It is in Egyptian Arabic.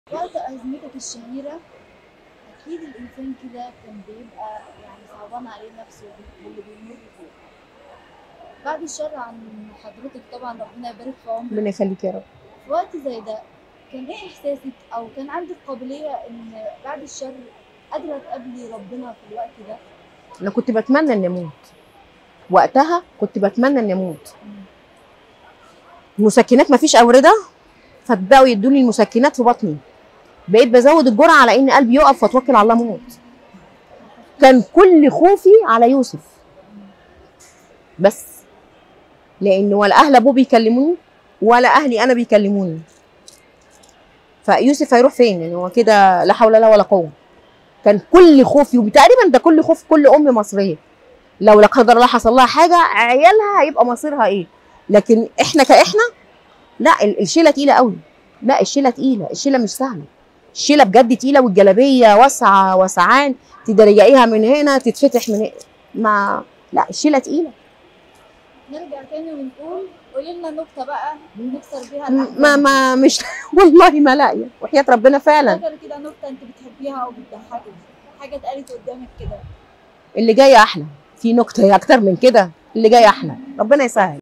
وقت أزمتك الشهيرة أكيد الإنسان كده كان بيبقى يعني صعبان عليه نفسه باللي بيمر فيه بعد الشر عن حضرتك طبعا ربنا يبارك في عمرك ربنا يخليك يا رب في وقت زي ده كان ايه احساسك او كان عندك قابليه ان بعد الشر قادره تقابلي ربنا في الوقت ده انا كنت بتمنى اني اموت وقتها كنت بتمنى اني اموت المسكنات مفيش اورده فبداوا يدوني المسكنات في بطني بقيت بزود الجرعه على ان قلبي يقف واتوكل على الله موت كان كل خوفي على يوسف بس لان ولا اهل ابوه بيكلموني ولا اهلي انا بيكلموني فيوسف هيروح فين يعني هو كده لا حول لا ولا قوه كان كل خوفي وتقريبا ده كل خوف كل ام مصريه لو لا قدر الله حصل لها حاجه عيالها هيبقى مصيرها ايه لكن احنا كاحنا لا ال- الشيله تقيله قوي لا الشيله تقيله الشيله مش سهله الشيله بجد تقيله والجلابيه واسعه وسعان تدرجيها من هنا تتفتح من هنا ما لا الشيله تقيله نرجع تاني ونقول قولي لنا نكته بقى نكسر بيها م- الأحزان. ما ما مش والله ما لاقيه وحياه ربنا فعلا فاكره كده نكته انت بتحبيها او بتضحكك حاجه اتقالت قدامك كده اللي جاي احلى في نكته اكتر من كده اللي جاي احلى ربنا يسهل